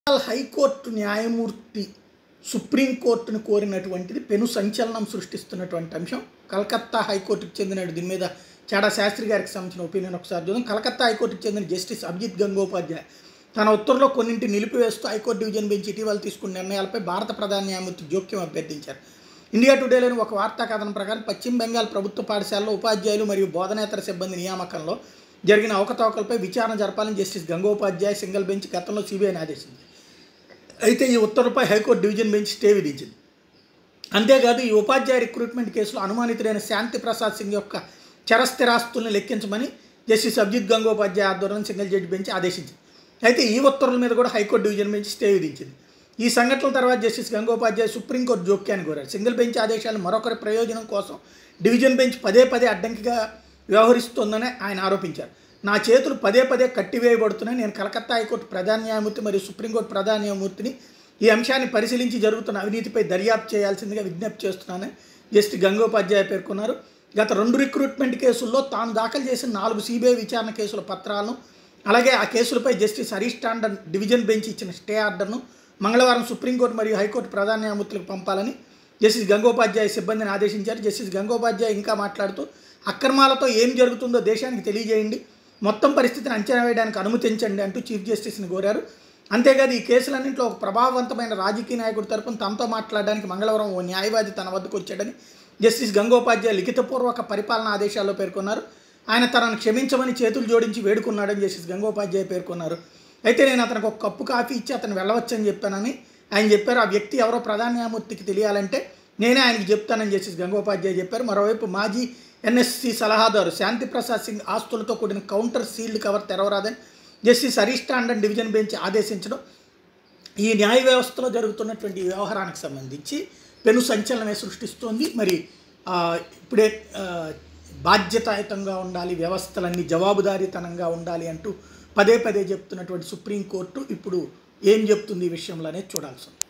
high court న్యాయమూర్తి సుప్రీంకోర్టును కోరినటువంటిది పెను సంచలనం సృష్టిస్తున్నటువంటి అంశం కలకత్తా హైకోర్టుకు చెందిన దీని మీద చాడా శాస్త్రి గారికి సంబంధించిన ఒపీనియన్ ఒకసారి చూద్దాం కలకత్తా హైకోర్టుకు చెందిన జస్టిస్ అభిజిత్ గంగోపాధ్యాయ తన ఉత్తర్వులో కొన్నింటి నిలిపివేస్తూ హైకోర్టు డివిజన్ బెంచ్ ఇటీవల తీసుకున్న నిర్ణయాలపై భారత ప్రధాన న్యాయమూర్తి జోక్యం అభ్యర్థించారు ఇండియా టుడేలోని ఒక వార్తా కథనం ప్రకారం పశ్చిమ బెంగాల్ ప్రభుత్వ పాఠశాలలో ఉపాధ్యాయులు మరియు బోధనేతర సిబ్బంది నియామకంలో జరిగిన అవకతవకలపై విచారణ జరపాలని జస్టిస్ గంగోపాధ్యాయ సింగిల్ బెంచ్ గతంలో సిబిఐని ఆదేశించింది అయితే ఈ ఉత్తర్వులపై హైకోర్టు డివిజన్ బెంచ్ స్టే విధించింది అంతేకాదు ఈ ఉపాధ్యాయ రిక్రూట్మెంట్ కేసులో అనుమానితుడైన శాంతి ప్రసాద్ సింగ్ యొక్క చరస్థిరాస్తుల్ని లెక్కించమని జస్టిస్ అభిజిత్ గంగోపాధ్యాయ ఆధ్వర్యంలో సింగిల్ జడ్జి బెంచ్ ఆదేశించింది అయితే ఈ ఉత్తర్వుల మీద కూడా హైకోర్టు డివిజన్ బెంచ్ స్టే విధించింది ఈ సంఘటనల తర్వాత జస్టిస్ గంగోపాధ్యాయ సుప్రీంకోర్టు జోక్యాన్ని కోరారు సింగిల్ బెంచ్ ఆదేశాలు మరొకరి ప్రయోజనం కోసం డివిజన్ బెంచ్ పదే పదే అడ్డంకిగా వ్యవహరిస్తోందని ఆయన ఆరోపించారు నా చేతులు పదే పదే కట్టివేయబడుతున్నాయి నేను కలకత్తా హైకోర్టు ప్రధాన న్యాయమూర్తి మరియు సుప్రీంకోర్టు ప్రధాన న్యాయమూర్తిని ఈ అంశాన్ని పరిశీలించి జరుగుతున్న అవినీతిపై దర్యాప్తు చేయాల్సిందిగా విజ్ఞప్తి చేస్తున్నానని జస్టిస్ గంగోపాధ్యాయ పేర్కొన్నారు గత రెండు రిక్రూట్మెంట్ కేసుల్లో తాను దాఖలు చేసిన నాలుగు సిబిఐ విచారణ కేసుల పత్రాలను అలాగే ఆ కేసులపై justice Harish Tandon division bench ఇచ్చిన స్టే ఆర్డర్ను మంగళవారం సుప్రీంకోర్టు మరియు హైకోర్టు ప్రధాన న్యాయమూర్తులకు పంపాలని జస్టిస్ గంగోపాధ్యాయ సిబ్బందిని ఆదేశించారు జస్టిస్ గంగోపాధ్యాయ ఇంకా మాట్లాడుతూ అక్రమాలతో ఏం జరుగుతుందో దేశానికి తెలియజేయండి మొత్తం పరిస్థితిని అంచనా వేయడానికి అనుమతించండి అంటూ చీఫ్ జస్టిస్ని కోరారు అంతేకాదు ఈ కేసులన్నింటిలో ఒక ప్రభావవంతమైన రాజకీయ నాయకుడి తరపున తమతో మాట్లాడడానికి మంగళవారం ఓ న్యాయవాది తన వద్దకు వచ్చాడని జస్టిస్ గంగోపాధ్యాయ లిఖితపూర్వక పరిపాలన ఆదేశాల్లో పేర్కొన్నారు ఆయన తనను క్షమించమని చేతులు జోడించి వేడుకున్నాడని జస్టిస్ గంగోపాధ్యాయ పేర్కొన్నారు అయితే నేను అతనికి ఒక కప్పు కాఫీ ఇచ్చి అతను వెళ్ళవచ్చని చెప్పానని ఆయన చెప్పారు ఆ వ్యక్తి ఎవరో ప్రధాన న్యాయమూర్తికి తెలియాలంటే నేనే ఆయనకి చెప్తానని జస్టిస్ గంగోపాధ్యాయ చెప్పారు మరోవైపు మాజీ ఎన్ఎస్సి సలహాదారు శాంతి ప్రసాద్ సింగ్ ఆస్తులతో కూడిన కౌంటర్ సీల్డ్ కవర్ తెరవరాదని justice Harish Tandon division bench ఆదేశించడం ఈ న్యాయ వ్యవస్థలో జరుగుతున్నటువంటి ఈ వ్యవహారానికి సంబంధించి పెను సంచలనమే సృష్టిస్తోంది మరి ఆ, ఇప్పుడే ఆ, బాధ్యతాయుతంగా ఉండాలి వ్యవస్థలన్నీ జవాబుదారీతనంగా ఉండాలి అంటూ పదే పదే చెప్తున్నటువంటి సుప్రీంకోర్టు ఇప్పుడు ఏం చెప్తుంది ఈ విషయంలోనే చూడాల్సి ఉంది